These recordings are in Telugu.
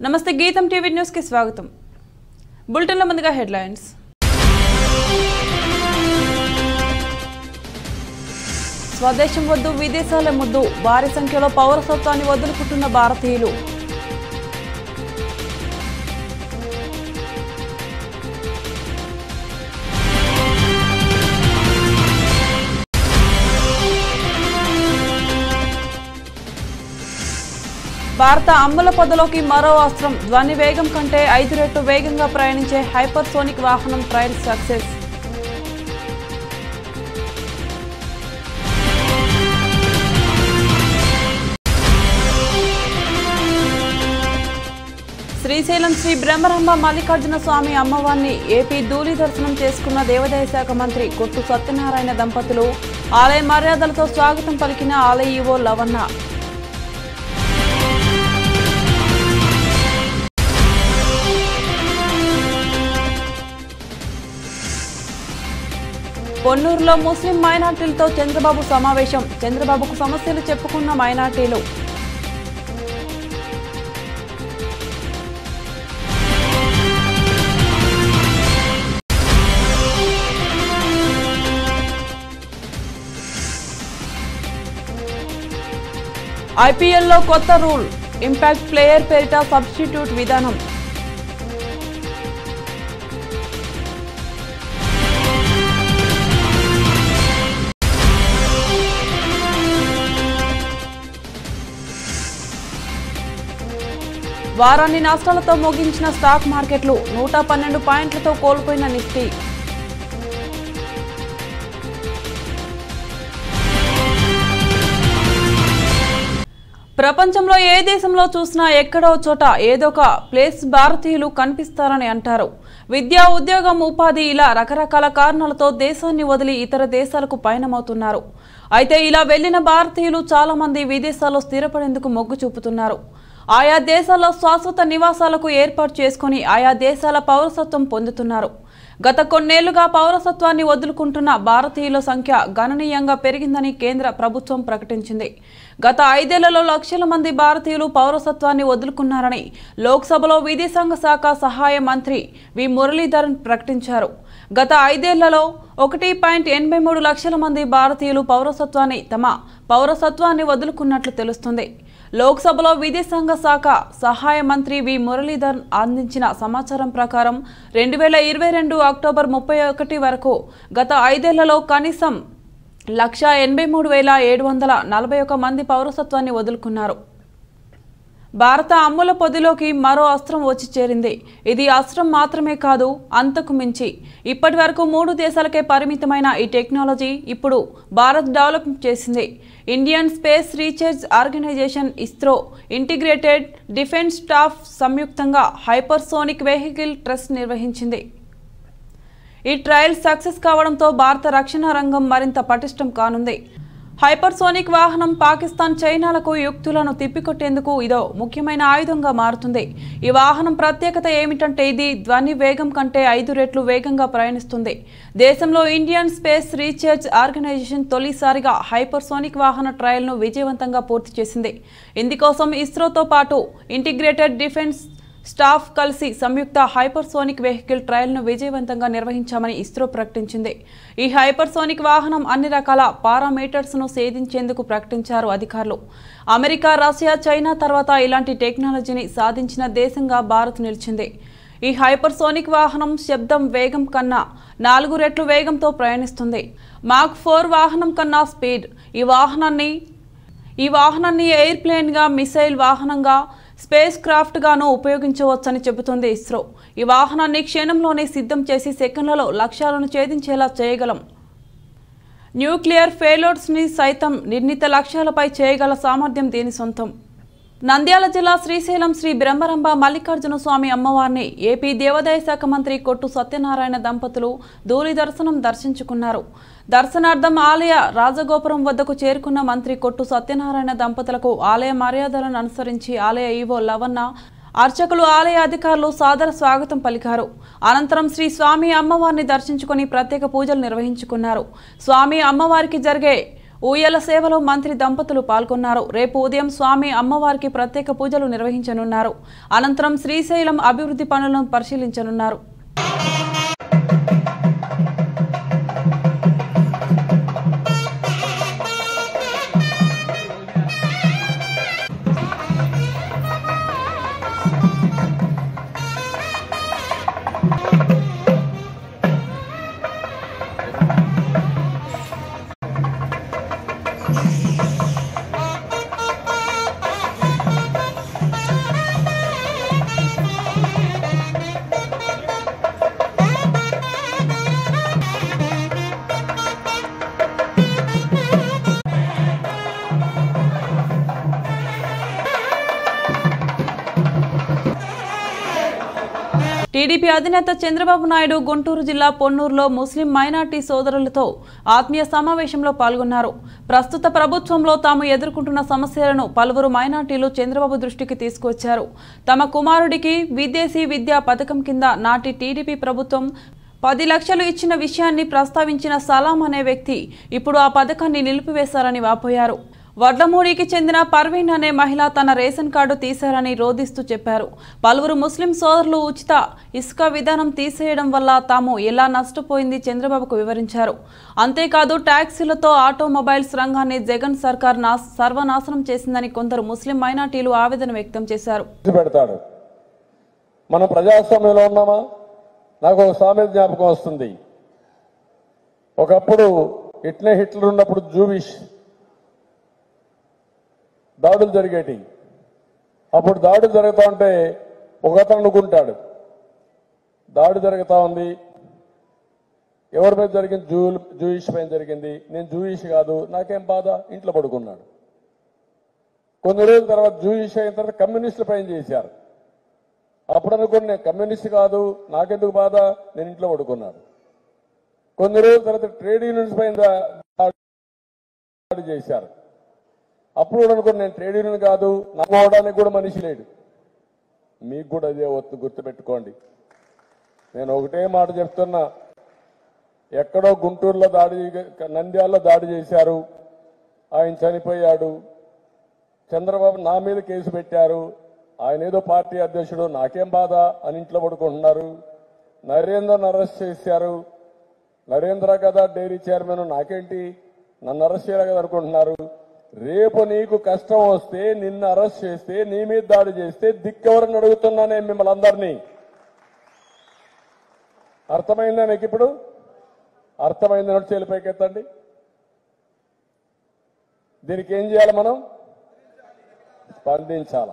నమస్తే గీతం టీవీ న్యూస్ కి స్వాగతం బులెటిన్ల ముందుగా హెడ్లైన్స్ స్వదేశం వద్దు విదేశాల ముద్దు భారీ సంఖ్యలో పౌరసత్వాన్ని వదులుకుంటున్న భారతీయులు భారత అమ్ముల పొదలోకి మరో అస్త్రం ధ్వని వేగం కంటే ఐదు రెట్లు వేగంగా ప్రయాణించే హైపర్సోనిక్ వాహనం ట్రయల్ సక్సెస్ శ్రీశైలం శ్రీ బ్రహ్మరంభ మల్లికార్జున స్వామి అమ్మవారిని ఏపీ ధూళి దర్శనం చేసుకున్న దేవాదాయ శాఖ మంత్రి కొట్టు సత్యనారాయణ దంపతులు ఆలయ మర్యాదలతో స్వాగతం పలికిన ఆలయ ఈవో లవన్న పొన్నూరులో ముస్లిం మైనార్టీలతో చంద్రబాబు సమావేశం చంద్రబాబుకు సమస్యలు చెప్పుకున్న మైనార్టీలు ఐపీఎల్లో కొత్త రూల్ ఇంపాక్ట్ ప్లేయర్ పేరిట సబ్స్టిట్యూట్ విధానం వారాన్ని నష్టాలతో ముగించిన స్టాక్ మార్కెట్లు నూట పన్నెండు పాయింట్లతో కోల్పోయిన నిఫ్టీ ప్రపంచంలో ఏ దేశంలో చూసినా ఎక్కడో చోట ఏదో ఒక ప్లేస్ భారతీయులు కనిపిస్తారని అంటారు విద్య ఉద్యోగం ఉపాధి ఇలా రకరకాల కారణాలతో దేశాన్ని వదిలి ఇతర దేశాలకు పయనమవుతున్నారు అయితే ఇలా వెళ్లిన భారతీయులు చాలా మంది విదేశాల్లో స్థిరపడేందుకు మొగ్గు చూపుతున్నారు ఆయా దేశాల్లో శాశ్వత నివాసాలకు ఏర్పాటు చేసుకుని ఆయా దేశాల పౌరసత్వం పొందుతున్నారు గత కొన్నేళ్లుగా పౌరసత్వాన్ని వదులుకుంటున్న భారతీయుల సంఖ్య గణనీయంగా పెరిగిందని కేంద్ర ప్రభుత్వం ప్రకటించింది గత ఐదేళ్లలో లక్షల మంది భారతీయులు పౌరసత్వాన్ని వదులుకున్నారని లోక్సభలో విదేశాంగ శాఖ సహాయ మంత్రి వి మురళీధరన్ ప్రకటించారు గత ఐదేళ్లలో ఒకటి పాయింట్ ఎనభై మూడు లక్షల మంది భారతీయులు పౌరసత్వాన్ని తమ పౌరసత్వాన్ని వదులుకున్నట్లు తెలుస్తుంది లోక్సభలో విదేశాంగ శాఖ సహాయ మంత్రి వి మురళీధర్ అందించిన సమాచారం ప్రకారం రెండు వేల ఇరవై రెండు అక్టోబర్ ముప్పై ఒకటి వరకు గత ఐదేళ్లలో కనీసం లక్ష ఎనభై మూడు వేల ఏడు వందల నలభై ఒక మంది పౌరసత్వాన్ని వదులుకున్నారు భారత అమ్ముల పొదిలోకి మరో అస్త్రం వచ్చి చేరింది ఇది అస్త్రం మాత్రమే కాదు అంతకు మించి ఇప్పటి వరకు మూడు దేశాలకే పరిమితమైన ఈ టెక్నాలజీ ఇప్పుడు భారత్ డెవలప్ చేసింది Indian space research organisation ISRO integrated defence staff సంయుక్తంగా హైపర్సోనిక్ వెహికల్ ట్రస్ట్ నిర్వహించింది ఈ ట్రయల్ సక్సెస్ కావడంతో భారత రక్షణ రంగం మరింత పటిష్టం కానుంది హైపర్సోనిక్ వాహనం పాకిస్తాన్ చైనాలకు యుక్తులను తిప్పికొట్టేందుకు ఇదో ముఖ్యమైన ఆయుధంగా మారుతుంది ఈ వాహనం ప్రత్యేకత ఏమిటంటే ఇది ధ్వని వేగం కంటే ఐదు రెట్లు వేగంగా ప్రయాణిస్తుంది దేశంలో ఇండియన్ స్పేస్ రీసెర్చ్ ఆర్గనైజేషన్ తొలిసారిగా హైపర్సోనిక్ వాహన ట్రయల్ను విజయవంతంగా పూర్తి చేసింది ఇందుకోసం ఇస్రోతో పాటు ఇంటిగ్రేటెడ్ డిఫెన్స్ స్టాఫ్ కలిసి సంయుక్త హైపర్సోనిక్ వెహికల్ ట్రయల్ను విజయవంతంగా నిర్వహించామని ఇస్రో ప్రకటించింది ఈ హైపర్సోనిక్ వాహనం అన్ని రకాల పారామీటర్స్ను సేధించేందుకు ప్రకటించారు అధికారులు అమెరికా రష్యా చైనా తర్వాత ఇలాంటి టెక్నాలజీని సాధించిన దేశంగా భారత్ నిలిచింది ఈ హైపర్సోనిక్ వాహనం శబ్దం వేగం కన్నా నాలుగు రెట్లు వేగంతో ప్రయాణిస్తుంది మాక్ ఫోర్ వాహనం కన్నా స్పీడ్ ఈ వాహనాన్ని ఈ వాహనాన్ని ఎయిర్ప్లేన్గా మిసైల్ వాహనంగా స్పేస్ క్రాఫ్ట్ గాను ఉపయోగించవచ్చని చెబుతోంది ఇస్రో ఈ వాహనాన్ని క్షణంలోనే సిద్ధం చేసి సెకండ్లలో లక్ష్యాలను ఛేదించేలా చేయగలం న్యూక్లియర్ ఫెయిలోడ్స్ ని సైతం నిర్ణీత లక్ష్యాలపై చేయగల సామర్థ్యం దీని సొంతం నంద్యాల జిల్లా శ్రీశైలం శ్రీ బ్రహ్మరంభ మల్లికార్జున స్వామి అమ్మవారిని ఏపీ దేవాదాయ శాఖ మంత్రి కొట్టు సత్యనారాయణ దంపతులు ధూళి దర్శనం దర్శించుకున్నారు దర్శనార్థం ఆలయ రాజగోపురం వద్దకు చేరుకున్న మంత్రి కొట్టు సత్యనారాయణ దంపతులకు ఆలయ మర్యాదలను అనుసరించి ఆలయ ఈవో లవన్న అర్చకులు ఆలయ అధికారులు సాదర స్వాగతం పలికారు అనంతరం శ్రీ స్వామి అమ్మవారిని దర్శించుకుని ప్రత్యేక పూజలు నిర్వహించుకున్నారు స్వామి అమ్మవారికి జరిగే ఊయల సేవలో మంత్రి దంపతులు పాల్గొన్నారు రేపు ఉదయం స్వామి అమ్మవారికి ప్రత్యేక పూజలు నిర్వహించనున్నారు అనంతరం శ్రీశైలం అభివృద్ధి పనులను పరిశీలించనున్నారు టీడీపీ అధినేత చంద్రబాబు నాయుడు గుంటూరు జిల్లా పొన్నూరులో ముస్లిం మైనార్టీ సోదరులతో ఆత్మీయ సమావేశంలో పాల్గొన్నారు ప్రస్తుత ప్రభుత్వంలో తాము ఎదుర్కొంటున్న సమస్యలను పలువురు మైనార్టీలు చంద్రబాబు దృష్టికి తీసుకువచ్చారు తమ కుమారుడికి విదేశీ విద్యా పథకం కింద నాటి టీడీపీ ప్రభుత్వం పది లక్షలు ఇచ్చిన విషయాన్ని ప్రస్తావించిన సలాం అనే వ్యక్తి ఇప్పుడు ఆ పథకాన్ని నిలిపివేశారని వాపోయారు వడ్లమూడికి చెందిన పర్వీన్ అనే మహిళ తన రేషన్ కార్డు తీశారని రోధిస్తూ చెప్పారు పలువురు ముస్లిం సోదరులు ఉచిత ఇసుక విధానం తీసేయడం వల్ల తాము ఎలా నష్టపోయింది చంద్రబాబుకు వివరించారు అంతేకాదు ట్యాక్సీలతో ఆటోమొబైల్స్ రంగాన్ని జగన్ సర్కార్ నాశ సర్వనాశనం చేసిందని కొందరు ముస్లిం మైనార్టీలు ఆవేదన వ్యక్తం చేశారు ఖర్చు పెడతాడు మనం ప్రజాస్వామ్యంలో ఉన్నామా నాకు ఒక సామెత జ్ఞాపకం వస్తుంది ఒకప్పుడు ఇట్లే హిట్లర్ ఉన్నప్పుడు జూవిష్ దాడులు జరిగేటి అప్పుడు దాడులు జరుగుతూ ఉంటే ఒక అతను అనుకుంటాడు దాడి జరుగుతూ ఉంది ఎవరి మీద జరిగింది జూ జూయిష్ పైన జరిగింది నేను జూయిష్ కాదు నాకేం బాధ ఇంట్లో పడుకున్నాడు కొన్ని రోజుల తర్వాత జూయిష్ అయిన తర్వాత కమ్యూనిస్టుల పైన చేశారు అప్పుడు అనుకుని నేను కమ్యూనిస్ట్ కాదు నాకెందుకు బాధ నేను ఇంట్లో పడుకున్నాను కొన్ని రోజుల తర్వాత ట్రేడ్ యూనియన్స్ పైన దాడి చేశారు అప్పుడు కూడా అనుకుని నేను ట్రేడ్ యూనియన్ కాదు నమ్మడానికి కూడా మనిషి లేడు మీకు కూడా అదే వత్తు గుర్తుపెట్టుకోండి నేను ఒకటే మాట చెప్తున్నా ఎక్కడో గుంటూరులో దాడి నంద్యాలలో దాడి చేశారు ఆయన చనిపోయాడు చంద్రబాబు నా మీద కేసు పెట్టారు ఆయన ఏదో పార్టీ అధ్యక్షుడు నాకేం బాధ అని ఇంట్లో పడుకుంటున్నారు నరేంద్రను అరెస్ట్ చేశారు నరేంద్ర కదా డైరీ చైర్మన్ నాకేంటి నన్ను అరెస్ట్ చేయాలి కదా అనుకుంటున్నారు రేపు నీకు కష్టం వస్తే నిన్ను అరెస్ట్ చేస్తే నీ మీద దాడి చేస్తే దిక్కెవరని అడుగుతున్నా నేను మిమ్మల్ని అందరినీ అర్థమైందా మీకు ఇప్పుడు అర్థమైంది నోటి చేలు పైకెత్తండి దీనికి ఏం చేయాలి మనం స్పందించాల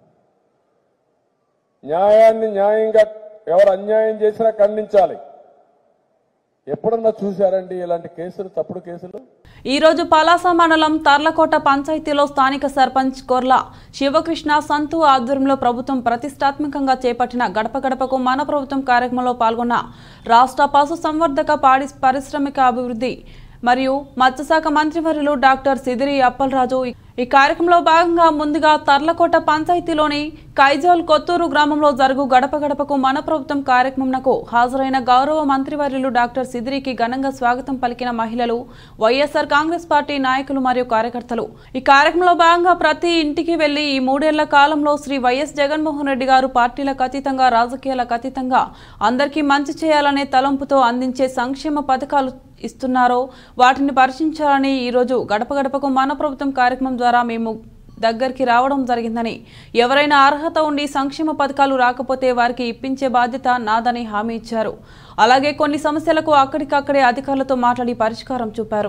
న్యాయాన్ని న్యాయంగా ఎవరు అన్యాయం చేసినా ఖండించాలి ఎప్పుడన్నా చూశారండి ఇలాంటి కేసులు తప్పుడు కేసులు ఈ రోజు పలాస మండలం తర్లకోట పంచాయతీలో స్థానిక సర్పంచ్ కొర్ల శివకృష్ణ సంతు ఆధ్వర్యంలో ప్రభుత్వం ప్రతిష్టాత్మకంగా చేపట్టిన గడప గడపకు మన ప్రభుత్వం కార్యక్రమంలో పాల్గొన్న రాష్ట్ర పశు సంవర్ధక పాడి పారిశ్రామిక అభివృద్ధి మరియు మత్స్యశాఖ మంత్రివర్యులు డాక్టర్ సిదిరి అప్పలరాజు ఈ కార్యక్రమంలో భాగంగా ముందుగా తర్లకోట పంచాయతీలోని కైజోల్ కొత్తూరు గ్రామంలో జరుగు గడప గడపకు మన ప్రభుత్వం కార్యక్రమంకు హాజరైన గౌరవ మంత్రివర్యులు డాక్టర్ సిదిరికి ఘనంగా స్వాగతం పలికిన మహిళలు వైఎస్ఆర్ కాంగ్రెస్ పార్టీ నాయకులు మరియు కార్యకర్తలు ఈ కార్యక్రమంలో భాగంగా ప్రతి ఇంటికి వెళ్లి ఈ మూడేళ్ల కాలంలో శ్రీ వైఎస్ జగన్మోహన్ రెడ్డి గారు పార్టీలకు అతీతంగా రాజకీయాలకు అతీతంగా అందరికీ మంచి చేయాలనే తలంపుతో అందించే సంక్షేమ పథకాలు ఇస్తున్నారో వాటిని పరిశీలించాలని ఈరోజు గడప గడపకు మన ప్రభుత్వం కార్యక్రమం ద్వారా మేము దగ్గరికి రావడం జరిగిందని ఎవరైనా అర్హత ఉండి సంక్షేమ పథకాలు రాకపోతే వారికి ఇప్పించే బాధ్యత నాదని హామీ ఇచ్చారు అలాగే కొన్ని సమస్యలకు అక్కడికక్కడే అధికారులతో మాట్లాడి పరిష్కారం చూపారు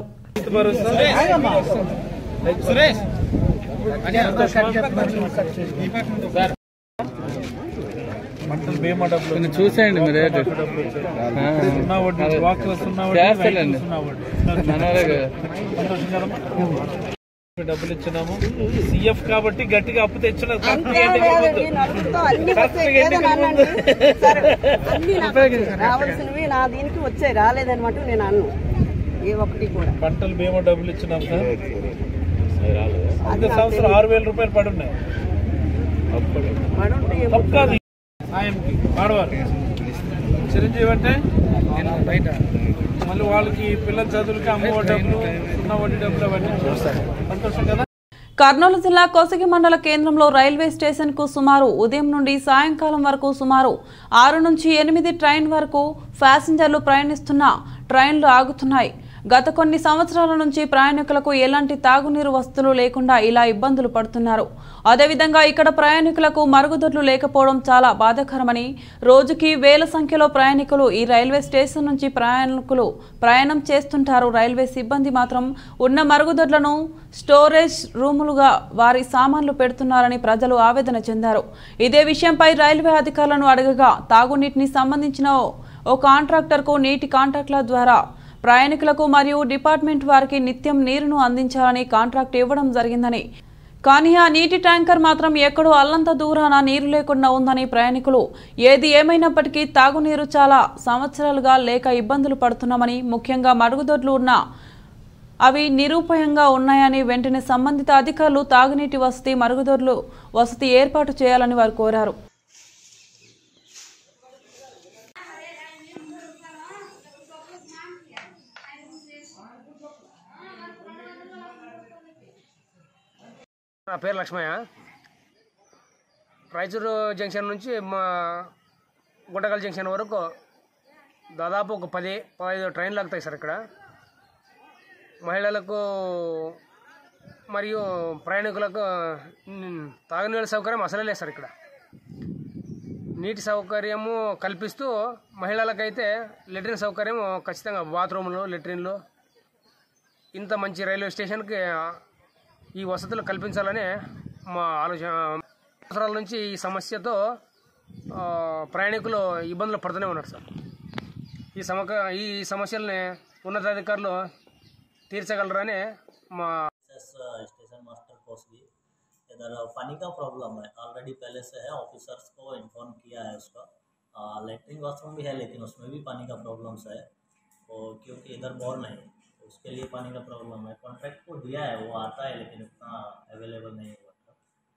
పంటలు బీమా డబ్బులు కొంచెం చూసేయండి మీరు రేటు సున్నా వడ్డీ వాకుల సున్నా వడ్డీ చేస్తానండి. రైతులు సున్నా వడ్డీ మనవరే కదా. సంతోషం కదమ్మా? డబ్బులు ఇచ్చినాము సిఎఫ్ కాబట్టి గట్టిగా అప్పు తెచ్చలేదు అంతే లేదండి, నలుగురితో అన్ని వచ్చాయి. ఏదైనా అనండి. సరే, అన్ని నాకు రావాల్సినవి నా దీనికి వచ్చాయి రాలేదనమాట నేను అన్ను ఏ ఒక్కటి కూడా పంటలు బీమా డబ్బులు ఇచ్చినాం సార్ ఇంత సంవత్సరం ఆరు వేల రూపాయలు పడి ఉన్నాయి పడుంటే ఏమో. తప్పు కాదు సాయంకి ఆడవారు చిరంజీవి అంటే నేను బయట మళ్ళీ వాళ్ళకి పిల్లల చదువులకి అమ్మ ఒడి డబ్బులు ఉన్న వడ్డీ డబ్బులు అవన్నీ సంతోషం కదా కర్నూలు జిల్లా కోసగి మండల కేంద్రంలో రైల్వే స్టేషన్ కు సుమారు ఉదయం నుండి సాయంకాలం వరకు సుమారు ఆరు నుంచి ఎనిమిది ట్రైన్ వరకు ప్యాసింజర్లు ప్రయాణిస్తున్న ట్రైన్లు ఆగుతున్నాయి గత కొన్ని సంవత్సరాల నుంచి ప్రయాణికులకు ఎలాంటి తాగునీరు వసతులు లేకుండా ఇలా ఇబ్బందులు పడుతున్నారు అదేవిధంగా ఇక్కడ ప్రయాణికులకు మరుగుదొడ్లు లేకపోవడం చాలా బాధాకరమని రోజుకి వేల సంఖ్యలో ప్రయాణికులు ఈ రైల్వే స్టేషన్ నుంచి ప్రయాణికులు ప్రయాణం చేస్తుంటారు రైల్వే సిబ్బంది మాత్రం ఉన్న మరుగుదొడ్లను స్టోరేజ్ రూములుగా వారి సామాన్లు పెడుతున్నారని ప్రజలు ఆవేదన చెందారు ఇదే విషయంపై రైల్వే అధికారులను అడగగా తాగునీటిని సంబంధించిన ఓ కాంట్రాక్టర్కు నీటి కాంట్రాక్టుల ద్వారా ప్రయాణికులకు మరియు డిపార్ట్మెంట్ వారికి నిత్యం నీరును అందించాలని కాంట్రాక్ట్ ఇవ్వడం జరిగిందని కానీ ఆ నీటి ట్యాంకర్ మాత్రం ఎక్కడో అల్లంత దూరాన నీరు లేకుండా ఉందని ప్రయాణికులు ఏది ఏమైనప్పటికీ తాగునీరు చాలా సంవత్సరాలుగా లేక ఇబ్బందులు పడుతున్నామని ముఖ్యంగా మరుగుదొడ్లు ఉన్న అవి నిరూపయంగా ఉన్నాయని వెంటనే సంబంధిత అధికారులు తాగునీటి వసతి మరుగుదొడ్లు వసతి ఏర్పాటు చేయాలని వారు కోరారు నా పేరు లక్ష్మయ్య రాయచూరు జంక్షన్ నుంచి మా గుంటకల్ జంక్షన్ వరకు దాదాపు ఒక పది పదహైదు ట్రైన్లు ఆగుతాయి సార్ ఇక్కడ మహిళలకు మరియు ప్రయాణికులకు మ్, తాగునీళ్ళ సౌకర్యం అసలే లేదు సార్ ఇక్కడ నీటి సౌకర్యము కల్పిస్తూ మహిళలకైతే లెట్రిన్ సౌకర్యం ఖచ్చితంగా బాత్రూములు లెట్రిన్లు ఇంత మంచి రైల్వే స్టేషన్కి ఈ వసతులు కల్పించాలని మా ఆలోచన సంవత్సరాల నుంచి ఈ సమస్యతో ఆ, ప్రయాణికులు ఇబ్బందులు పడుతూనే ఉన్నారు సార్ ఈ సమక ఈ సమస్యల్ని ఉన్నతాధికారులు తీర్చగలరని మా एस स्टेशन मास्टर कोर्स भी इधर पानी का प्रॉब्लम है ऑलरेडी पहले से है ऑफिसर्स को इन्फॉर्म किया है उसका लेटरिन बाथरूम भी है लेकिन उसमें भी पानी का प्रॉब्लम्स है तो क्योंकि इधर बोर नहीं है तो उसके लिए पानी का प्रॉब्लम है कॉन्ट्रैक्ट को दिया है वो आता है लेकिन इतना अवेलेबल नहीं हुआ था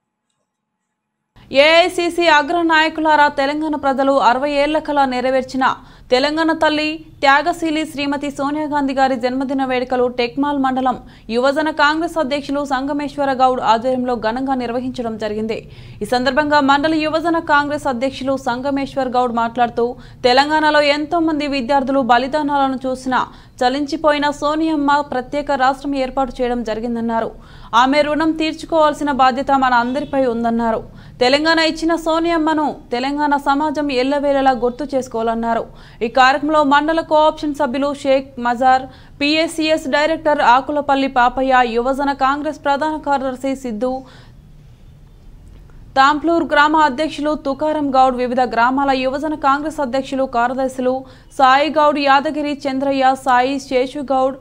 ఏఐసిసి అగ్ర నాయకులారా తెలంగాణ ప్రజలు అరవై ఏళ్ల కల నెరవేర్చిన తెలంగాణ తల్లి త్యాగశీలి శ్రీమతి సోనియా గాంధీ గారి జన్మదిన వేడుకలు టెక్మాల్ మండలం యువజన కాంగ్రెస్ అధ్యక్షులు సంగమేశ్వర గౌడ్ ఆధ్వర్యంలో ఘనంగా నిర్వహించడం జరిగింది ఈ సందర్భంగా మండల యువజన కాంగ్రెస్ అధ్యక్షులు సంగమేశ్వర్ గౌడ్ మాట్లాడుతూ తెలంగాణలో ఎంతో మంది విద్యార్థులు బలిదానాలను చూసినా చలించిపోయిన సోనియమ్మ ప్రత్యేక రాష్ట్రం ఏర్పాటు చేయడం జరిగిందన్నారు ఆమె రుణం తీర్చుకోవాల్సిన బాధ్యత మన అందరిపై ఉందన్నారు తెలంగాణ ఇచ్చిన సోనియమ్మను తెలంగాణ సమాజం ఎల్లవేళలా గుర్తు చేసుకోవాలన్నారు ఈ కార్యక్రమంలో మండల కోఆప్షన్ సభ్యులు షేక్ మజార్ పిఎస్సిఎస్ డైరెక్టర్ ఆకులపల్లి పాపయ్య యువజన కాంగ్రెస్ ప్రధాన కార్యదర్శి సిద్ధు తాంప్లూర్ గ్రామ అధ్యక్షులు తుకారం గౌడ్ వివిధ గ్రామాల యువజన కాంగ్రెస్ అధ్యక్షులు కార్యదర్శులు సాయి గౌడ్ యాదగిరి చంద్రయ్య సాయి శేషుగౌడ్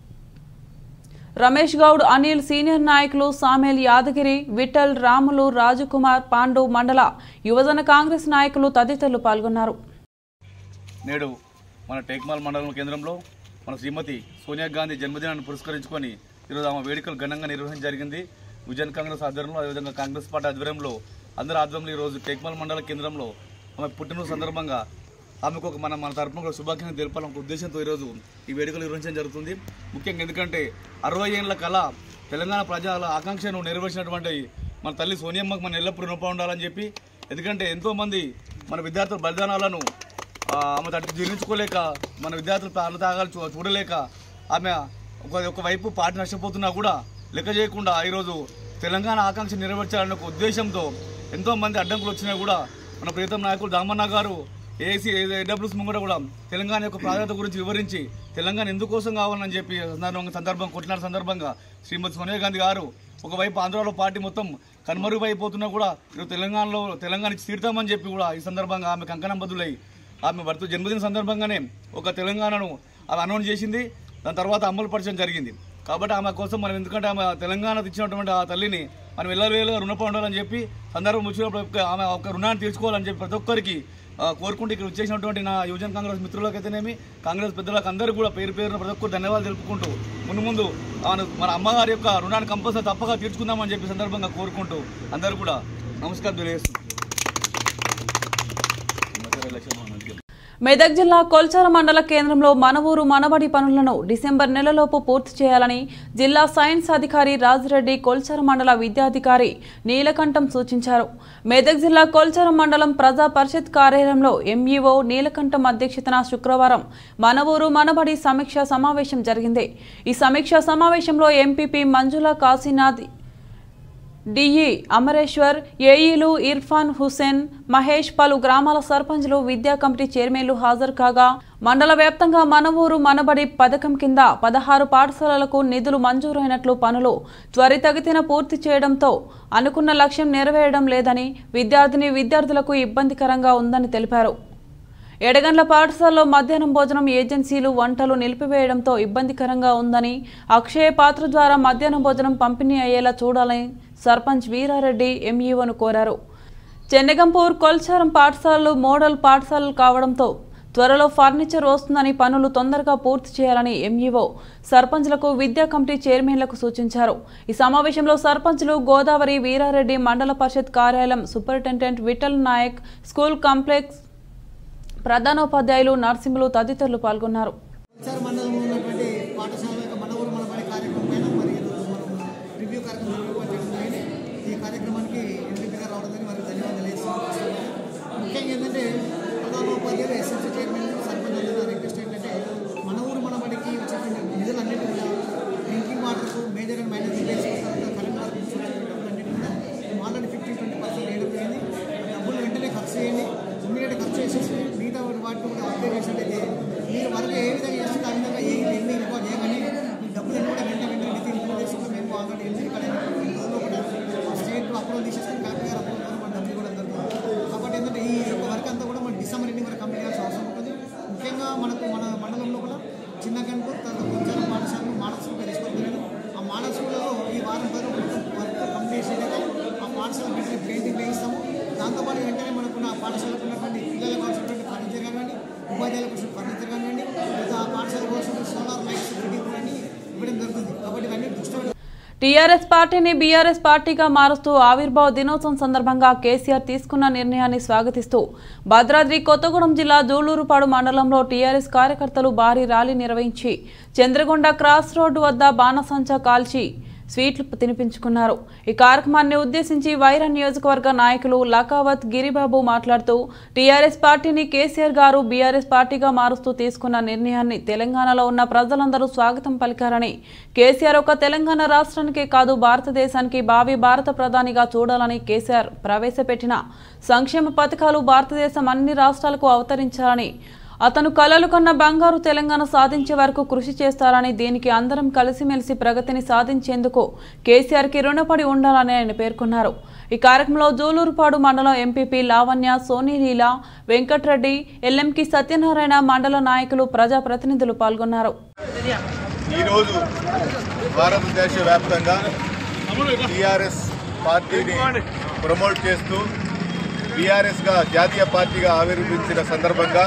రమేష్ గౌడ్ అనిల్ సీనియర్ నాయకులు సామేల్ యాదగిరి విఠల్ రాములు రాజకుమార్ పాండు మండల యువజన కాంగ్రెస్ నాయకులు తదితరులు పాల్గొన్నారు నేడు మన టేక్మాల్ మండలం కేంద్రంలో మన శ్రీమతి సోనియా గాంధీ జన్మదినాన్ని పురస్కరించుకొని ఈరోజు ఆమె వేడుకలు ఘనంగా నిర్వహించడం జరిగింది విజయన్ కాంగ్రెస్ ఆధ్వర్యంలో అదేవిధంగా కాంగ్రెస్ పార్టీ ఆధ్వర్యంలో అందరి ఆధ్వర్యంలో ఈరోజు టేక్మాల్ మండల కేంద్రంలో ఆమె పుట్టినరోజు సందర్భంగా ఆమెకు ఒక మన మన తరపున ఒక శుభాకాంక్షలు తెలపాలనే ఒక ఉద్దేశంతో ఈరోజు ఈ వేడుకలు నిర్వహించడం జరుగుతుంది ముఖ్యంగా ఎందుకంటే అరవై ఏళ్ళ కళ తెలంగాణ ప్రజల ఆకాంక్షను నెరవేర్చినటువంటి మన తల్లి సోనియమ్మకు మన ఎల్లప్పుడూ రుణపడి ఉండాలని చెప్పి ఎందుకంటే ఎంతోమంది మన విద్యార్థుల బలిదానాలను ఆ, ఆమె తట్టు జీర్ణించుకోలేక మన విద్యార్థులు ప్రాణత్యాగాలు చూ చూడలేక ఆమె ఒక ఒకవైపు పార్టీ నష్టపోతున్నా కూడా లెక్క చేయకుండా ఈరోజు తెలంగాణ ఆకాంక్ష నెరవేర్చాలనే ఒక ఉద్దేశంతో ఎంతో మంది అడ్డంకులు వచ్చినా కూడా మన ప్రీతం నాయకులు దామన్న గారు ఏసీ ఏడబ్ల్యూస్ ముంగట కూడా తెలంగాణ యొక్క ప్రాధాన్యత గురించి వివరించి తెలంగాణ ఎందుకోసం కావాలని చెప్పి సందర్భంగా సందర్భం కొట్లాడిన సందర్భంగా శ్రీమతి సోనియా గాంధీ గారు ఒకవైపు ఆంధ్రాలో పార్టీ మొత్తం కనుమరుగైపోతున్నా కూడా ఈరోజు తెలంగాణలో తెలంగాణ ఇచ్చి తీరుతామని చెప్పి కూడా ఈ సందర్భంగా ఆమె కంకణం బదులై ఆమె భర్త జన్మదిన సందర్భంగానే ఒక తెలంగాణను ఆమె అనౌన్స్ చేసింది దాని తర్వాత అమలు పరచడం జరిగింది కాబట్టి ఆమె కోసం మనం ఎందుకంటే ఆమె తెలంగాణ ఇచ్చినటువంటి ఆ తల్లిని మనం వెళ్ళవేలుగా రుణపడి ఉండాలని చెప్పి సందర్భం వచ్చినప్పుడు ఒక- ఆమె ఒక రుణాన్ని తీర్చుకోవాలని చెప్పి ప్రతి ఒక్కరికి ఆ, కోరుకుంటూ ఇక్కడ వచ్చేసినటువంటి నా యువజన కాంగ్రెస్ మిత్రులకైతేనేమి కాంగ్రెస్ పెద్దలకు అందరూ కూడా పేరు పేరున ప్రతి ఒక్కరు ధన్యవాదాలు తెలుపుకుంటూ ముందు ముందు ఆమెను మన అమ్మగారి యొక్క రుణాన్ని కంపల్సరీ తప్పక తీర్చుకుందామని చెప్పి సందర్భంగా కోరుకుంటూ అందరూ కూడా నమస్కారం తెలియజేస్తున్నాను మెదక్ జిల్లా కొల్చార మండల కేంద్రంలో మనవూరు మనబడి పనులను డిసెంబర్ నెలలోపు పూర్తి చేయాలని జిల్లా సైన్స్ అధికారి రాజిరెడ్డి కొల్చార మండల విద్యాధికారి నీలకంఠం సూచించారు మెదక్ జిల్లా కొల్చార మండలం ప్రజా పరిషత్ కార్యాలయంలో ఎంఈఓ నీలకంఠం అధ్యక్షతన శుక్రవారం మనవూరు మనబడి సమీక్ష సమావేశం జరిగింది ఈ సమీక్ష సమావేశంలో ఎంపీపీ మంజుల కాశీనాథ్ డిఈ అమరేశ్వర్ ఏఈలు ఇర్ఫాన్ హుసేన్ మహేష్ పలు గ్రామాల సర్పంచ్లు విద్యా కమిటీ చైర్మన్లు హాజరు కాగా మండల వ్యాప్తంగా మనవూరు మనబడి పథకం కింద పదహారు పాఠశాలలకు నిధులు మంజూరైనట్లు పనులు త్వరితగతిన పూర్తి చేయడంతో అనుకున్న లక్ష్యం నెరవేరడం లేదని విద్యార్థిని విద్యార్థులకు ఇబ్బందికరంగా ఉందని తెలిపారు ఎడగండ్ల పాఠశాలలో మధ్యాహ్నం భోజనం ఏజెన్సీలు వంటలు నిలిపివేయడంతో ఇబ్బందికరంగా ఉందని అక్షయ పాత్ర ద్వారా మధ్యాహ్నం భోజనం పంపిణీ అయ్యేలా చూడాలని సర్పంచ్ వీరారెడ్డి ఎంఈఓను కోరారు చెన్నగంపూర్ కొల్చారం పాఠశాలలు మోడల్ పాఠశాలలు కావడంతో త్వరలో ఫర్నిచర్ వస్తుందని పనులు తొందరగా పూర్తి చేయాలని ఎంఈఓ సర్పంచ్లకు విద్యా కమిటీ చైర్మన్లకు సూచించారు ఈ సమావేశంలో సర్పంచ్లు గోదావరి వీరారెడ్డి మండల పరిషత్ కార్యాలయం superintendent Vithal Naik school complex ప్రధానోపాధ్యాయులు నర్సింహులు తదితరులు పాల్గొన్నారు విచార మండలంలో ఉన్నటువంటి పాఠశాల యొక్క మనవరు మనబడి కార్యక్రమం పైన మరి ఈరోజు మనం రివ్యూ కార్యక్రమం రివ్యూ చేయడం జరిగింది ఈ కార్యక్రమానికి ఎంపీ గారు రావడం జరిగింది వారికి ధన్యవాదాలు వేస్తున్నాం ముఖ్యంగా ఏంటంటే ప్రధానోపాధ్యాయులు ఎస్ఎస్సీ చైర్మన్ సర్పంచ్ అందరూ రిక్వెస్ట్ ఏంటంటే మన ఊరు మనబడికి వచ్చేటువంటి నిధులన్నిటి కూడా డ్రింకింగ్ వాటర్కు major and minor repairs current work అన్నిటి కూడా ఆల్రెడీ ఫిఫ్టీ ట్వంటీ పర్సెంట్ వేయడం జరిగింది డబ్బులు వెంటనే ఖర్చు చేయండి ఇమీడియట్ ఖర్చు చేసేసి మిగతా వాటిని కూడా అప్డేట్ చేసినట్టయితే మీరు వరకు ఏ విధంగా చేస్తుంటే ఆ విధంగా ఏ ఎన్ని ఇన్వాల్వ్ చేయగానే ఈ డబ్బులన్నీ కూడా వెంట వెంటనే నిధి ఇన్వాల్వ్ చేసుకుని మేము ఆల్రెడీ వెళ్ళి ఇక్కడ ఈ రోజుల్లో కూడా స్టేట్ అప్రూవల్ తీసేసుకుని కలెక్టర్ గారు అప్రూవల్ ద్వారా మన డబ్బులు కూడా దొరుకుతుంది కాబట్టి ఏంటంటే ఈ యొక్క వర్క్ అంతా కూడా మన డిసెంబర్ ఎండింగ్ వరకు కంప్లీట్ చేయాల్సిన అవసరం ఉంటుంది ముఖ్యంగా మనకు మన మండలంలో కూడా చిన్న కనుక తర్వాత కొంచెం పాఠశాలను మోడల్ స్కూల్గా తీసుకోవడం జరిగింది ఆ మోడల్ స్కూల్లో ఈ వారం పది వర్క్ కంప్లీట్ చేసేదైతే ఆ పాఠశాల వెంటనే పెయింటింగ్ వేయిస్తాము దాంతోపాటు వెంటనే మనకున్న ఆ పాఠశాలకు ఉన్నటువంటి పిల్లలకు కావాల్సినటువంటి ఫర్నిచర్ కానివ్వండి ఉపాధ్యాయులకు కోసం ఫర్నిచర్ కానివ్వండి లేదా ఆ పాఠశాల కోసం సోలార్ లైట్స్ ఫిట్టింగ్ కూడా ఇవ్వడం జరుగుతుంది కాబట్టి ఇవన్నీ దృష్టిలో టీఆర్ఎస్ పార్టీని బీఆర్ఎస్ పార్టీగా మారుస్తూ ఆవిర్భావ దినోత్సవం సందర్భంగా కేసీఆర్ తీసుకున్న నిర్ణయాన్ని స్వాగతిస్తూ భద్రాద్రి కొత్తగూడెం జిల్లా జూలూరుపాడు మండలంలో టీఆర్ఎస్ కార్యకర్తలు భారీ ర్యాలీ నిర్వహించి చంద్రగొండ క్రాస్ రోడ్డు వద్ద బాణసంచా కాల్చి స్వీట్లు తినిపించుకున్నారు ఈ కార్యక్రమాన్ని ఉద్దేశించి వైరా నియోజకవర్గ నాయకులు లకావత్ గిరిబాబు మాట్లాడుతూ టీఆర్ఎస్ పార్టీని కేసీఆర్ గారు బీఆర్ఎస్ పార్టీగా మారుస్తూ తీసుకున్న నిర్ణయాన్ని తెలంగాణలో ఉన్న ప్రజలందరూ స్వాగతం పలికారని కేసీఆర్ ఒక తెలంగాణ రాష్ట్రానికే కాదు భారతదేశానికి భావి భారత ప్రధానిగా చూడాలని కేసీఆర్ ప్రవేశపెట్టిన సంక్షేమ పథకాలు భారతదేశం అన్ని రాష్ట్రాలకు అవతరించాలని అతను కలలు కన్న బంగారు తెలంగాణ సాధించే వరకు కృషి చేస్తారని దీనికి అందరం కలిసిమెలిసి ప్రగతిని సాధించేందుకు కేసీఆర్కి రుణపడి ఉండాలని ఆయన పేర్కొన్నారు ఈ కార్యక్రమంలో జూలూరుపాడు మండలం ఎంపీపీ లావణ్య సోనీలీల వెంకట్రెడ్డి ఎల్ఎంకి సత్యనారాయణ మండల నాయకులు ప్రజాప్రతినిధులు పాల్గొన్నారు ఈరోజు భారతదేశ వ్యాప్తంగా టీఆర్ఎస్ పార్టీని ప్రమోట్ చేస్తూ బీఆర్ఎస్గా జాతీయ పార్టీగా ఆవిర్భవించిన సందర్భంగా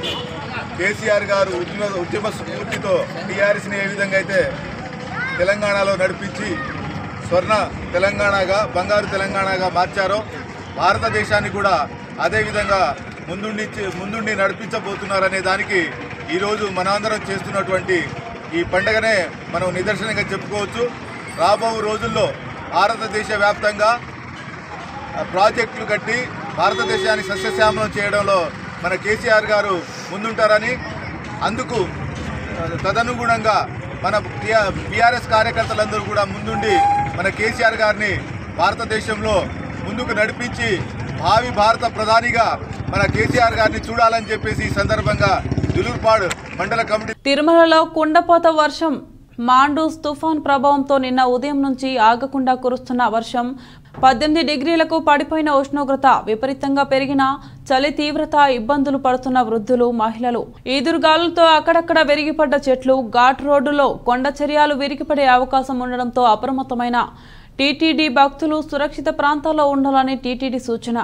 కేసీఆర్ గారు ఉద్యమ ఉద్యమ స్ఫూర్తితో టీఆర్ఎస్ని ఏ విధంగా అయితే తెలంగాణలో నడిపించి స్వర్ణ తెలంగాణగా బంగారు తెలంగాణగా మార్చారో భారతదేశాన్ని కూడా అదే విధంగా ముందుండి ముందుండి నడిపించబోతున్నారనే దానికి ఈరోజు మనందరం చేస్తున్నటువంటి ఈ పండగనే మనం నిదర్శనంగా చెప్పుకోవచ్చు రాబో రోజుల్లో భారతదేశ వ్యాప్తంగా ఆ, ప్రాజెక్టులు కట్టి భారతదేశాన్ని సస్యశ్యామలం చేయడంలో మన కేసీఆర్ గారు ముందుంటారని అందుకు ఆ, తదనుగుణంగా మన బీఆర్ఎస్ కార్యకర్తలందరూ కూడా ముందుండి మన కేసీఆర్ గారిని భారతదేశంలో ముందుకు నడిపించి భావి భారత ప్రధానిగా మన కేసీఆర్ గారిని చూడాలని చెప్పేసి ఈ సందర్భంగా దులూర్పాడు మండల కమిటీ తిరుమలలో కుండపోత వర్షం మాండూస్ తుఫాన్ ప్రభావంతో నిన్న ఉదయం నుంచి ఆగకుండా కురుస్తున్న వర్షం పద్దెనిమిది డిగ్రీలకు పడిపోయిన ఉష్ణోగ్రత విపరీతంగా పెరిగిన చలి తీవ్రత ఇబ్బందులు పడుతున్న వృద్ధులు మహిళలు ఈదురుగాలులతో అక్కడక్కడ విరిగిపడ్డ చెట్లు ఘాట్ రోడ్డులో కొండ చర్యాలు విరిగిపడే అవకాశం ఉండడంతో అప్రమత్తమైన టీటీడీ భక్తులు సురక్షిత ప్రాంతాల్లో ఉండాలని టీటీడీ సూచన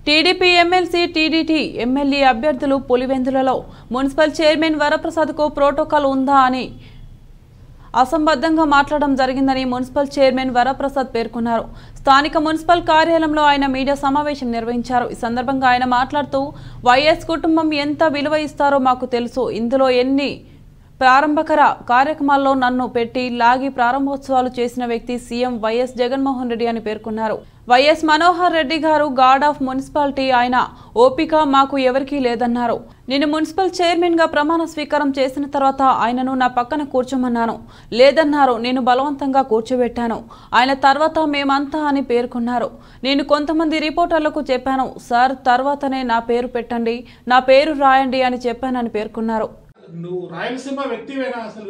టీడీపీ ఎమ్మెల్సీ టీడీటీ ఎమ్మెల్యే అభ్యర్థులు పులివెందులలో మున్సిపల్ చైర్మన్ వరప్రసాద్కు ప్రోటోకాల్ ఉందా అని అసంబద్ధంగా మాట్లాడడం జరిగిందని మున్సిపల్ చైర్మన్ వరప్రసాద్ పేర్కొన్నారు స్థానిక మున్సిపల్ కార్యాలయంలో ఆయన మీడియా సమావేశం నిర్వహించారు ఈ సందర్భంగా ఆయన మాట్లాడుతూ వైఎస్ కుటుంబం ఎంత విలువ ఇస్తారో మాకు తెలుసు ఇందులో ఎన్ని ప్రారంభకర కార్యక్రమాల్లో నన్ను పెట్టి లాగి ప్రారంభోత్సవాలు చేసిన వ్యక్తి సీఎం వైఎస్ జగన్మోహన్ రెడ్డి అని పేర్కొన్నారు వైఎస్ మనోహర్ రెడ్డి గారు గార్డ్ ఆఫ్ మున్సిపాలిటీ ఆయన ఓపిక మాకు ఎవరికీ లేదన్నారు నేను మున్సిపల్ చైర్మన్ గా ప్రమాణ స్వీకారం చేసిన తర్వాత ఆయనను నా పక్కన కూర్చోమన్నాను లేదన్నారు నేను బలవంతంగా కూర్చోబెట్టాను ఆయన తర్వాత మేమంతా అని పేర్కొన్నారు నేను కొంతమంది రిపోర్టర్లకు చెప్పాను సార్ తర్వాతనే నా పేరు పెట్టండి నా పేరు రాయండి అని చెప్పానని పేర్కొన్నారు నువ్వు రాయలసీమ వ్యక్తివేనా అసలు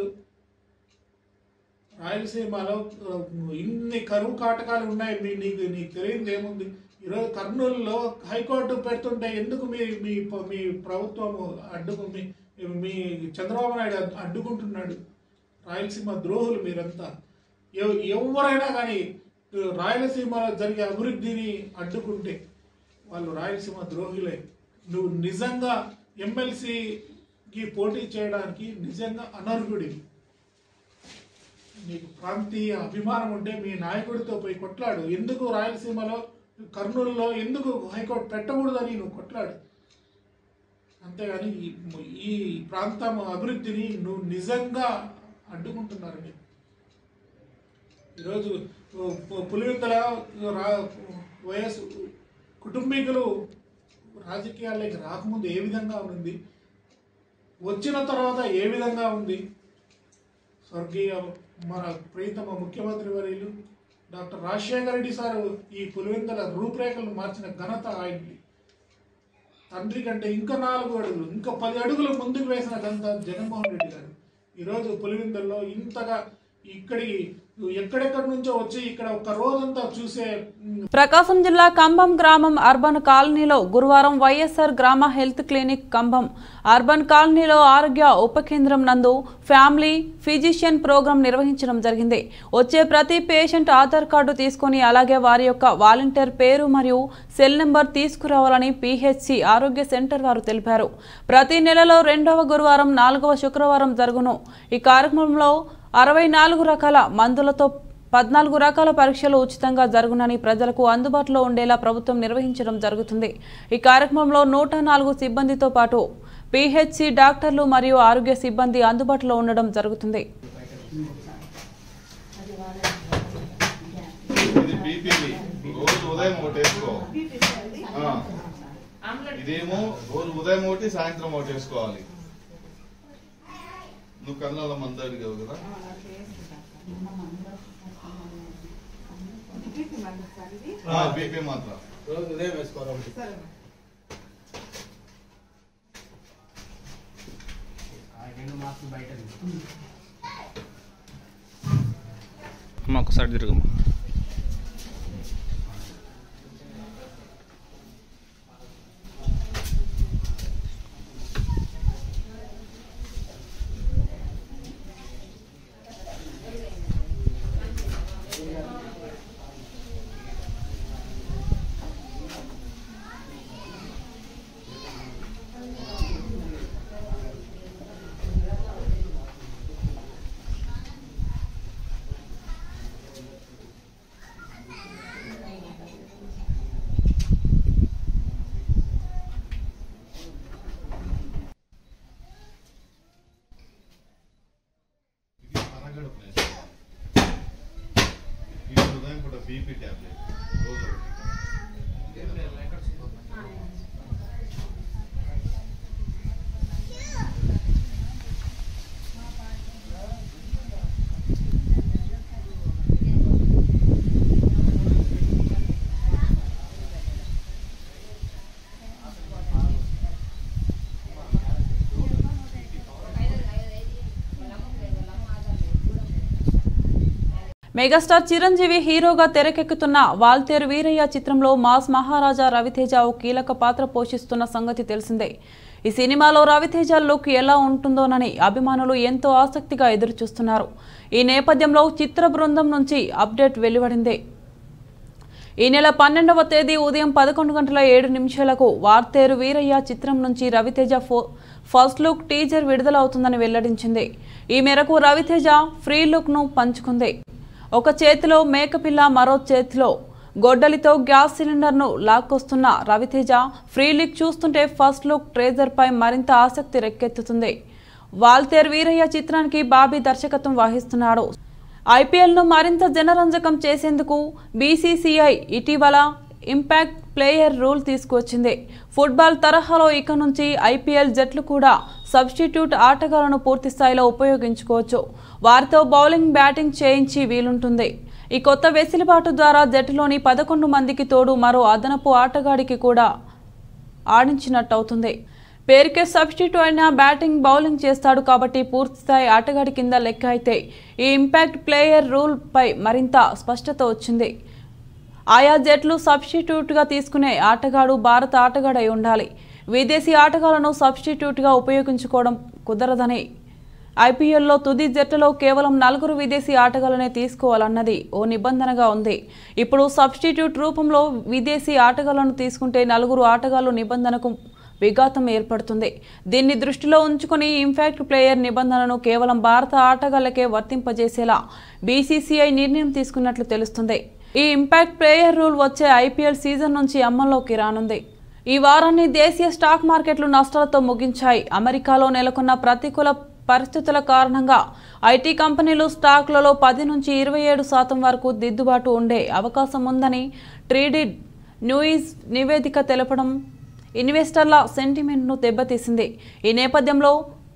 రాయలసీమలో ఆ, ఇన్ని కరువు కాటకాలు ఉన్నాయి మీ నీకు నీకు తెలియదు ఏముంది ఈరోజు కర్నూలులో హైకోర్టు పెడుతుంటే ఎందుకు మీ మీ ప- మీ ప్రభుత్వం అడ్డుకు మీ మీ చంద్రబాబు నాయుడు అడ్- అడ్డుకుంటున్నాడు రాయలసీమ ద్రోహులు మీరంతా ఎవ- ఎవరైనా కానీ రాయలసీమలో జరిగే అభివృద్ధిని అడ్డుకుంటే వాళ్ళు రాయలసీమ ద్రోహులే నువ్వు నిజంగా ఎమ్మెల్సీకి పోటీ చేయడానికి నిజంగా అనర్హుడివి నీకు ప్రాంతీయ అభిమానం ఉంటే మీ నాయకుడితో పోయి కొట్లాడు ఎందుకు రాయలసీమలో కర్నూలులో ఎందుకు హైకోర్టు పెట్టకూడదని నువ్వు కొట్లాడు అంతేగాని ఈ- ఈ ప్రాంతం అభివృద్ధిని నువ్వు నిజంగా అడ్డుకుంటున్నారు మీరు ఈరోజు పు- పులివెందుల రా వైఎస్ కుటుంబీకులు రాజకీయాల్లోకి రాకముందు ఏ విధంగా ఉంది వచ్చిన తర్వాత ఏ విధంగా ఉంది స్వర్గీయ మన ప్రీతమ ముఖ్యమంత్రి వర్యులు డాక్టర్ రాజశేఖర రెడ్డి సార్ ఈ పులివెందుల రూపురేఖలను మార్చిన ఘనత ఆయనకి తండ్రి కంటే ఇంకా నాలుగు అడుగులు ఇంకా పది అడుగులు ముందుకు వేసిన ఘనత జగన్మోహన్ రెడ్డి గారు ఈరోజు పులివెందుల్లో ఇంతగా ఇక్కడికి ఎక్కడెక్కడి నుంచో వచ్చి ఇక్కడ ఒక రోజంతా చూసే ఉమ్, ప్రకాశం జిల్లా కంభం గ్రామం అర్బన్ కాలనీలో గురువారం వైఎస్ఆర్ గ్రామ హెల్త్ క్లినిక్ కంభం అర్బన్ కాలనీలో ఆరోగ్య ఉప కేంద్రం నందు ఫ్యామిలీ ఫిజిషియన్ ప్రోగ్రాం నిర్వహించడం జరిగింది వచ్చే ప్రతి పేషెంట్ ఆధార్ కార్డు తీసుకొని అలాగే వారి యొక్క వాలంటీర్ పేరు మరియు సెల్ నెంబర్ తీసుకురావాలని పిహెచ్సి ఆరోగ్య సెంటర్ వారు తెలిపారు ప్రతి నెలలో రెండవ గురువారం నాలుగవ శుక్రవారం జరుగును ఈ కార్యక్రమంలో అరవై నాలుగు రకాల మందులతో పద్నాలుగు రకాల పరీక్షలు ఉచితంగా జరుగునని ప్రజలకు అందుబాటులో ఉండేలా ప్రభుత్వం నిర్వహించడం జరుగుతుంది ఈ కార్యక్రమంలో నూట నాలుగు సిబ్బందితో పాటు పిహెచ్సి డాక్టర్లు మరియు ఆరోగ్య సిబ్బంది అందుబాటులో ఉండడం జరుగుతుంది ఇది బీపీవి రోజు ఉదయం ఒకటి వేసుకో ఆ. ఇదేమో రోజు ఉదయం ఒకటి సాయంత్రం ఒకటి వేసుకోవాలి నువ్వు కళ్ళ మందు అడిగావు కదా బీపీ మాత్రం రోజు ఉదయం వేసుకోవాలి అమ్మ ఒకసారి తిరుగుమా ఇది ఉదయం పూట బీపీ టాబ్లెట్ రోజు ఒకటి మెగాస్టార్ చిరంజీవి హీరోగా తెరకెక్కుతున్న వాల్తేరు వీరయ్య చిత్రంలో మాస్ మహారాజా రవితేజ ఓ కీలక పాత్ర పోషిస్తున్న సంగతి తెలిసిందే ఈ సినిమాలో రవితేజ లుక్ ఎలా ఉంటుందోనని అభిమానులు ఎంతో ఆసక్తిగా ఎదురుచూస్తున్నారు ఈ నేపథ్యంలో చిత్ర బృందం నుంచి అప్డేట్ వెలువడింది ఈ నెల పన్నెండవ తేదీ ఉదయం పదకొండు గంటల ఏడు నిమిషాలకు వార్తేరు వీరయ్య చిత్రం నుంచి రవితేజ ఫో ఫస్ట్ లుక్ టీజర్ విడుదలవుతుందని వెల్లడించింది ఈ మేరకు రవితేజ ఫ్రీ లుక్ను పంచుకుంది ఒక చేతిలో మేకపిల్ల మరో చేతిలో గొడ్డలితో గ్యాస్ సిలిండర్ను లాక్కొస్తున్న రవితేజ ఫ్రీ లుక్ చూస్తుంటే ఫస్ట్ లుక్ ట్రేజర్పై మరింత ఆసక్తి రెక్కెత్తుతుంది వాల్తేర్ వీరయ్య చిత్రానికి బాబీ దర్శకత్వం వహిస్తున్నాడు ఐపీఎల్ను మరింత జనరంజకం చేసేందుకు బీసీసీఐ ఇటీవల ఇంపాక్ట్ ప్లేయర్ రూల్ తీసుకువచ్చింది ఫుట్బాల్ తరహాలో ఇక నుంచి ఐపీఎల్ జట్లు కూడా సబ్స్టిట్యూట్ ఆటగాళ్లను పూర్తి స్థాయిలో ఉపయోగించుకోవచ్చు వారితో బౌలింగ్ బ్యాటింగ్ చేయించి వీలుంటుంది ఈ కొత్త వెసులుబాటు ద్వారా జట్టులోని పదకొండు మందికి తోడు మరో అదనపు ఆటగాడికి కూడా ఆడించినట్టవుతుంది పేరుకే సబ్స్టిట్యూట్ అయినా బ్యాటింగ్ బౌలింగ్ చేస్తాడు కాబట్టి పూర్తిస్థాయి ఆటగాడి కింద లెక్క అయితే ఈ ఇంపాక్ట్ ప్లేయర్ రూల్ పై మరింత స్పష్టత వచ్చింది ఆయా జట్లు సబ్స్టిట్యూట్గా తీసుకునే ఆటగాడు భారత ఆటగాడై ఉండాలి విదేశీ ఆటగాళ్లను సబ్స్టిట్యూట్గా ఉపయోగించుకోవడం కుదరదని ఐపీఎల్లో తుది జట్టులో కేవలం నలుగురు విదేశీ ఆటగాళ్లనే తీసుకోవాలన్నది ఓ నిబంధనగా ఉంది ఇప్పుడు సబ్స్టిట్యూట్ రూపంలో విదేశీ ఆటగాళ్లను తీసుకుంటే నలుగురు ఆటగాళ్లు నిబంధనకు విఘాతం ఏర్పడుతుంది దీన్ని దృష్టిలో ఉంచుకొని ఇంపాక్ట్ ప్లేయర్ నిబంధనను కేవలం భారత ఆటగాళ్లకే వర్తింపజేసేలా బీసీసీఐ నిర్ణయం తీసుకున్నట్లు తెలుస్తుంది ఈ ఇంపాక్ట్ ప్లేయర్ రూల్ వచ్చే ఐపీఎల్ సీజన్ నుంచి అమల్లోకి రానుంది ఈ వారాన్ని దేశీయ స్టాక్ మార్కెట్లు నష్టాలతో ముగించాయి అమెరికాలో నెలకొన్న ప్రతికూల పరిస్థితుల కారణంగా ఐటీ కంపెనీలు స్టాక్లలో పది నుంచి ఇరవై ఏడు శాతం వరకు దిద్దుబాటు ఉండే అవకాశం ఉందని ట్రీడిడ్ న్యూయిస్ నివేదిక తెలపడం ఇన్వెస్టర్ల సెంటిమెంట్ను దెబ్బతీసింది ఈ నేపథ్యంలో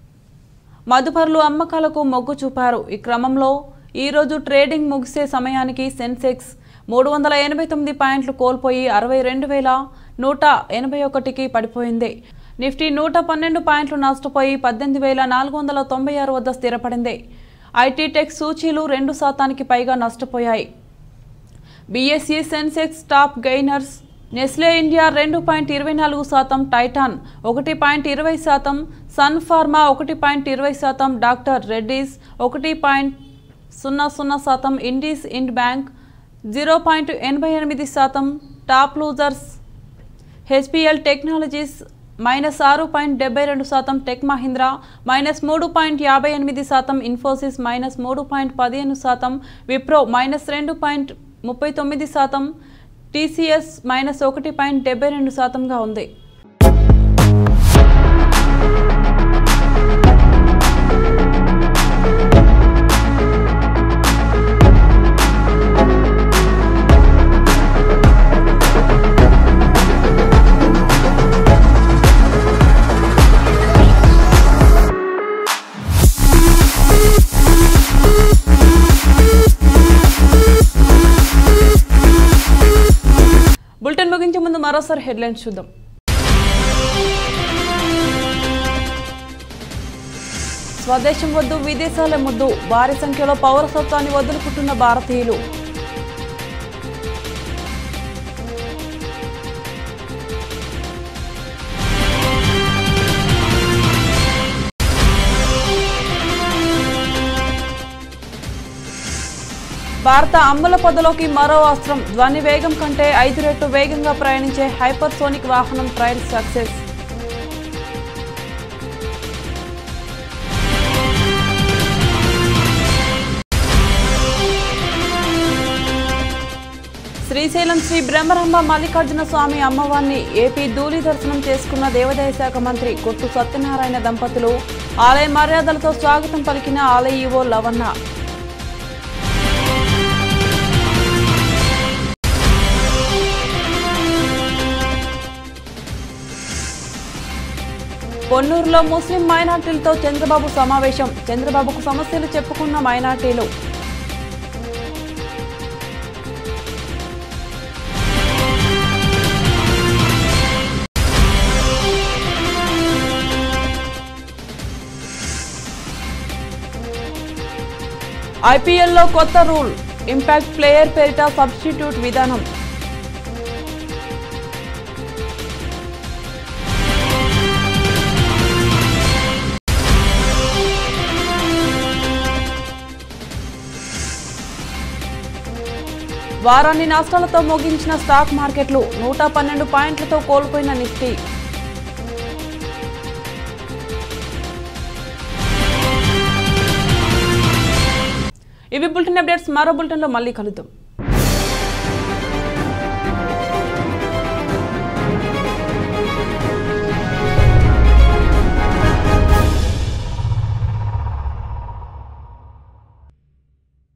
మదుపరులు అమ్మకాలకు మొగ్గు చూపారు ఈ క్రమంలో ఈరోజు ట్రేడింగ్ ముగిసే సమయానికి సెన్సెక్స్ మూడు వందల ఎనభై తొమ్మిది పాయింట్లు కోల్పోయి అరవై రెండు వేల నూట ఎనభై ఒకటికి పడిపోయింది నిఫ్టీ నూట పన్నెండు పాయింట్లు నష్టపోయి పద్దెనిమిది వేల నాలుగు వందల తొంభై ఆరు వద్ద స్థిరపడింది ఐటీ టెక్ సూచీలు రెండు శాతానికి పైగా నష్టపోయాయి BSE sensex top gainers Nestle India రెండు పాయింట్ ఇరవై నాలుగు శాతం టైటాన్ ఒకటి పాయింట్ ఇరవై శాతం సన్ ఫార్మా ఒకటి పాయింట్ ఇరవై శాతం డాక్టర్ రెడ్డీస్ ఒకటి పాయింట్ సున్నా సున్నా శాతం IndusInd bank zero point ఎనభై ఎనిమిది శాతం top losers HCL technologies minus ఆరు పాయింట్ డెబ్బై రెండు శాతం టెక్ మహీంద్రా మైనస్ మూడు పాయింట్ యాభై ఎనిమిది శాతం ఇన్ఫోసిస్ మైనస్ మూడు పాయింట్ పదిహేను శాతం విప్రో మైనస్ రెండు పాయింట్ ముప్పై తొమ్మిది శాతం టీసీఎస్ మైనస్ ఒకటి పాయింట్ డెబ్బై రెండు శాతంగా ఉంది బులెటిన్ ముగించే ముందు మరోసారి హెడ్లైన్స్ చూద్దాం స్వదేశం వద్దు విదేశాల ముద్దు భారీ సంఖ్యలో పౌరసత్వాన్ని వదులుకుంటున్న భారతీయులు భారత అమ్ముల పొదలోకి మరో అస్త్రం ధ్వని వేగం కంటే ఐదు రెట్లు వేగంగా ప్రయాణించే హైపర్సోనిక్ వాహనం ట్రయల్ సక్సెస్ శ్రీశైలం శ్రీ బ్రహ్మరంభ మల్లికార్జున స్వామి అమ్మవారిని ఏపీ ధూళి దర్శనం చేసుకున్న దేవాదాయ శాఖ మంత్రి కొట్టు సత్యనారాయణ దంపతులు ఆలయ మర్యాదలతో స్వాగతం పలికిన ఆలయ ఈవో లవన్న పొన్నూరులో ముస్లిం మైనార్టీలతో చంద్రబాబు సమావేశం చంద్రబాబుకు సమస్యలు చెప్పుకున్న మైనార్టీలు ఐపీఎల్లో కొత్త రూల్ ఇంపాక్ట్ ప్లేయర్ పేరిట సబ్స్టిట్యూట్ విధానం వారాన్ని నష్టాలతో ముగించిన స్టాక్ మార్కెట్లు నూట పన్నెండు పాయింట్లతో కోల్పోయిన నిఫ్టీ ఇవి బులెటిన్ అప్డేట్స్ మరో బులెటిన్లో మళ్ళీ కలుద్దాం